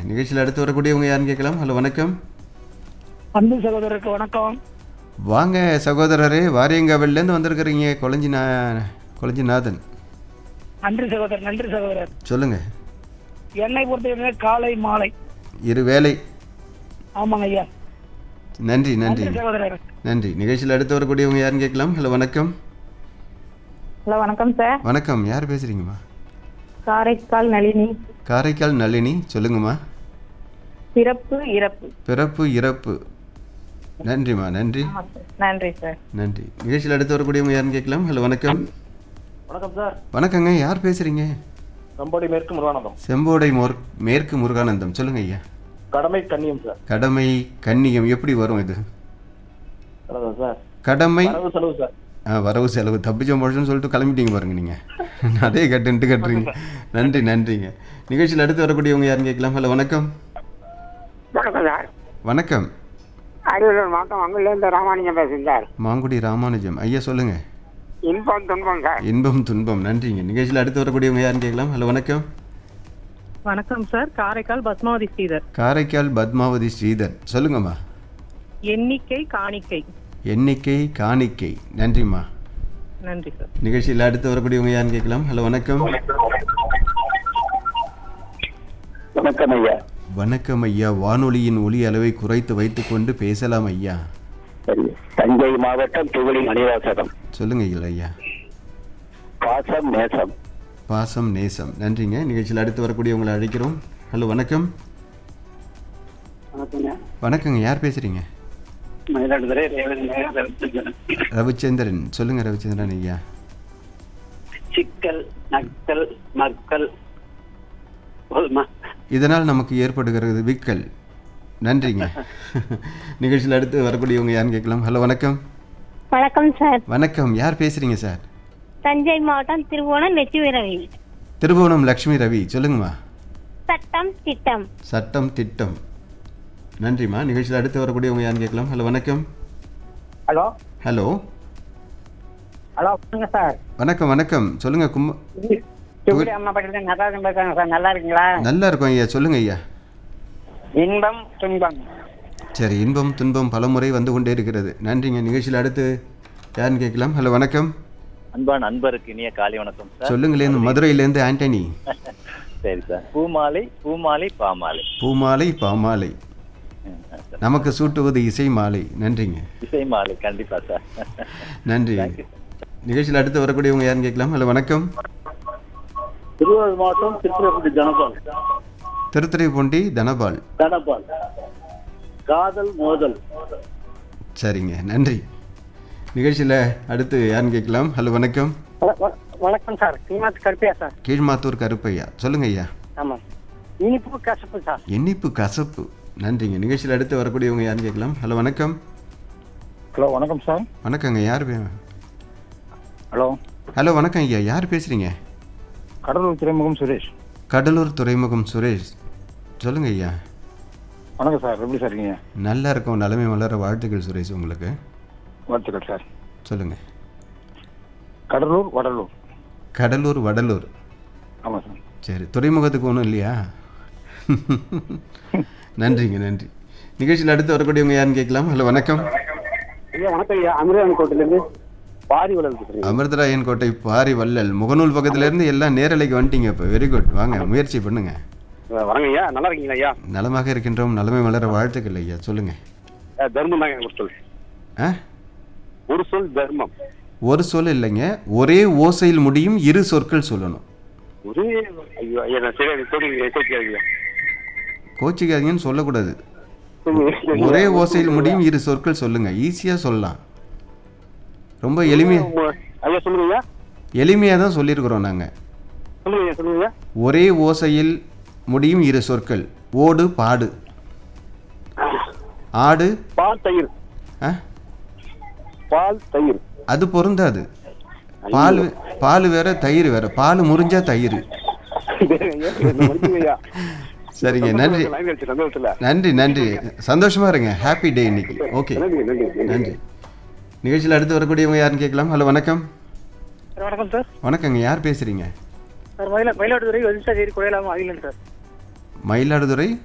நிகழ்ச்சியில் அடுத்து வரக்கூடியவங்க யாருன்னு கேட்கலாம் ஹலோ வணக்கம் அன்பு சகோதரருக்கு வணக்கம் வாங்க சகோதரரே வாரியங்காவிலேருந்து வந்திருக்கிறீங்க கொளஞ்சி நா கொளஞ்சிநாதன் நன்றி சகோதரர் நன்றி சகோதரர் சொல்லுங்க என்னை பொறுத்தவரை காலை மாலை இரு வேலை ஆமாங்க ஐயா நன்றி நன்றி நன்றி சகோதரர் நன்றி நிகழ்ச்சியில் அடுத்து வரக்கூடியவங்க யாருன்னு கேட்கலாம் ஹலோ வணக்கம் ஹலோ வணக்கம் சார் வணக்கம் யார் பேசுகிறீங்கம்மா காரைக்கால் நளினி காரைக்கால் நளினி சொல்லுங்கம்மா பிறப்பு இறப்பு பிறப்பு இறப்பு நன்றிம்மா நன்றி ஆமா சார். நன்றி சார் நன்றி நிகழ்ச்சியில் அடுத்து வரக்கூடியவங்க யாருன்னு கேட்கலாம் ஹலோ வணக்கம் வணக்கம் சார் வணக்கங்க யார் பேசுகிறீங்க நம்போடி மேற்கு முருகானந்தம் செம்போடை மோர் மேற்கு முருகானந்தம் சொல்லுங்க ஐயா கடமை கண்ணியம் சார் கடமை கன்னியம் எப்படி வரும் இது அவ்வளோதான் சார் கடமை வரவு செலவு சார் ஆ வரவு செலவு தப்பிச்ச முழச்சுன்னு சொல்லிட்டு கிளம்பிட்டீங்க பாருங்க நீங்கள் அதே கட்டுன்ட்டு கட்டுறீங்க நன்றி நன்றிங்க நிகழ்ச்சியில் அடுத்து வரக்கூடியவங்க யாருன்னு கேட்கலாம் ஹலோ வணக்கம் வணக்கம் சார் வணக்கம் அரியலூர் மாவட்டம் அங்கிலேருந்து ராமானுஜம் பேசுகிறேன் சார் மாங்குடி ராமானுஜம் ஐயா சொல்லுங்க இன்பம் துன்பம் சார் இன்பம் துன்பம் நன்றிங்க நிகழ்ச்சியில் அடுத்து வரக்கூடியவங்க யாருன்னு கேட்கலாம் ஹலோ வணக்கம் வணக்கம் சார் காரைக்கால் பத்மாவதி ஸ்ரீதர் காரைக்கால் பத்மாவதி ஸ்ரீதர் சொல்லுங்கம்மா எண்ணிக்கை காணிக்கை எண்ணிக்கை காணிக்கை நன்றிம்மா நன்றி சார் நிகழ்ச்சியில் அடுத்து வரக்கூடியவங்க யாருன்னு கேட்கலாம் ஹலோ வணக்கம் வணக்கம் ஐயா வணக்கம் ஐயா வானொலியின் ஒலி அளவை குறைத்து வைத்துக்கொண்டு பேசலாம் ஐயா சரி தஞ்சை மாவட்டம் துவளி மணிவாசகம் சொல்லுங்க ஐயா பாசம் நேசம் பாசம் நேசம் நன்றிங்க நிகழ்ச்சியில் அடுத்து வரக்கூடியவங்களை அழைக்கிறோம் ஹலோ வணக்கம் வணக்கங்க வணக்கங்க யார் பேசுறீங்க மயிலாடுதுறை ரேவதி நகர் ரவிச்சந்திரன். ரவிச்சந்திரன் சொல்லுங்க ரவிச்சந்திரன் ஐயா சிக்கல் நக்கல் மக்கள் போதுமா இதனால் நமக்கு ஏற்படுகிறது விக்கல் நன்றிங்க நிகழ்ச்சியில் அடுத்து வரக்கூடியவங்க யாருன்னு கேட்கலாம் ஹலோ வணக்கம் வணக்கம் சார் வணக்கம் யார் பேசுறீங்க சார் தஞ்சை மாவட்டம் திருவோணம் லட்சுமி ரவி திருபுவனம் லக்ஷ்மி ரவி சொல்லுங்கம்மா சட்டம் திட்டம் சட்டம் திட்டம் நன்றிம்மா நிகழ்ச்சியில் அடுத்து வரக்கூடியவங்க யாருன்னு கேட்கலாம் ஹலோ வணக்கம் ஹலோ ஹலோ ஹலோ வணக்கம் சார் வணக்கம் வணக்கம் சொல்லுங்க கும்ப துவளி அம்மா பக்கத்துல நடராஜன் பேசுறாங்க சார் நல்லா இருக்கீங்களா நல்லா இருக்கும் ஐயா சொல்லுங்க ஐயா இன்பம் துன்பம் சரி இன்பம் துன்பம் பலமுறை வந்து கொண்டே இருக்கிறது நன்றிங்க நிகழ்ச்சியில் அடுத்து யாருன்னு கேட்கலாம் ஹலோ வணக்கம் அன்பா நண்பருக்கு இனிய காலை வணக்கம் சார் சொல்லுங்களேன் மதுரையிலேருந்து ஆண்டனி சரி சார் பூமாலை பூமாலை பாமாலை பூமாலை பாமாலை ம், சார். நமக்கு சூட்டுவது இசை மாலை நன்றிங்க இசை மாலை கண்டிப்பா சார் நன்றி நிகழ்ச்சியில் அடுத்து வரக்கூடியவங்க யாருன்னு கேட்கலாம் ஹலோ வணக்கம் திருவாரூர் மாவட்டம் திருச்சிராப்பள்ளி ஜனபால் திருத்துறைப்பூண்டி தனபால் தனபால் காதல் மோதல் சரிங்க நன்றி நிகழ்ச்சியில் அடுத்து யாருன்னு கேட்கலாம் ஹலோ வணக்கம் வ- வ- வணக்கம் சார் சீமாத் கருப்பியா சார் கீழ்மாத்தூர் கருப்பையா சொல்லுங்க ஐயா ஆமாம் இனிப்பு கசப்பு சார் இனிப்பு கசப்பு நன்றிங்க நிகழ்ச்சியில் அடுத்து வரக்கூடியவங்க யாருன்னு கேட்கலாம் ஹலோ வணக்கம் ஹலோ வணக்கம் சார் வணக்கங்க யார் பே- ஹலோ ஹலோ வணக்கம் ஐயா யார் பேசுகிறீங்க கடலூர் துறைமுகம் சுரேஷ் கடலூர் துறைமுகம் சுரேஷ் சொல்லுங்க ஐயா வணக்கம் சார் எப்படி சார் இருக்கீங்க நல்லா இருக்கும் நலமை வளர வாழ்த்துக்கள் சுரேஷ் உங்களுக்கு வாழ்த்துக்கள் சார் சொல்லுங்க கடலூர் வடலூர் கடலூர் வடலூர் ஆமாம் சார் சரி துறைமுகத்துக்கு ஒன்றும் இல்லையா நன்றிங்க நன்றி நிகழ்ச்சியில் அடுத்து வரக்கூடியவங்க யாருன்னு கேட்கலாம் ஹலோ வணக்கம் ஐயா வணக்கம் ஐயா அமிர்தான் கோட்டிலேருந்து பாரி வளர்ந்து பேசுறேன் அமிர்தராயன் கோட்டை பாரி வள்ளல் முகநூல் பக்கத்துலேருந்து எல்லாம் நேரலைக்கு வந்துட்டீங்க இப்போ வெரி குட் வாங்க முயற்சி பண்ணுங்க வணக்கம் ஐயா நல்லா இருக்கீங்களா ஐயா நலமாக இருக்கின்றோம் நலமை வளர வாழ்த்துக்கள் ஐயா சொல்லுங்க தர்மம் தாங்க ஒரு சொல் ஆ ஒரு சொல் தர்மம் ஒரு சொல் இல்லைங்க ஒரே ஓசையில் முடியும் இரு சொற்கள் சொல்லணும் ஒரே ஐயோ ஐயா நான் சரி சொல்லி ஐயா கோச்சிக்காதீங்கன்னு சொல்லக்கூடாது ஒரே ஓசையில் முடியும் இரு சொற்கள் சொல்லுங்க ஈஸியாக சொல்லலாம் ரொம்ப எளிமையா ஐயா சொல்லுங்க ஐயா எளிமையாக தான் சொல்லியிருக்கிறோம் நாங்கள் சொல்லுங்க ஐயா சொல்லுங்க ஐயா ஒரே ஓசையில் முடியும் இரு சொற்கள் ஓடு பாடு ஆடு பால் தயிர் ஆ பால் தயிர் அது பொருந்தாது பால் பால் வேற தயிர் வேற பால் முறிஞ்சா தயிர் ஐயா சரிங்க நன்றி லைன் அடிச்சு சந்தோஷத்துல நன்றி நன்றி சந்தோஷமா இருங்க ஹாப்பி டே இன்னைக்கு ஓகே நன்றி நன்றி நன்றி நிகழ்ச்சியில் அடுத்து வரக்கூடியவங்க யாருன்னு கேட்கலாம் ஹலோ வணக்கம் வணக்கம் சார் வணக்கங்க யார் பேசுறீங்க சார் மயிலா மயிலாடுதுறை வதிசா சேரி குறையலாமா அகிலன் சார் மயிலாடுதுறை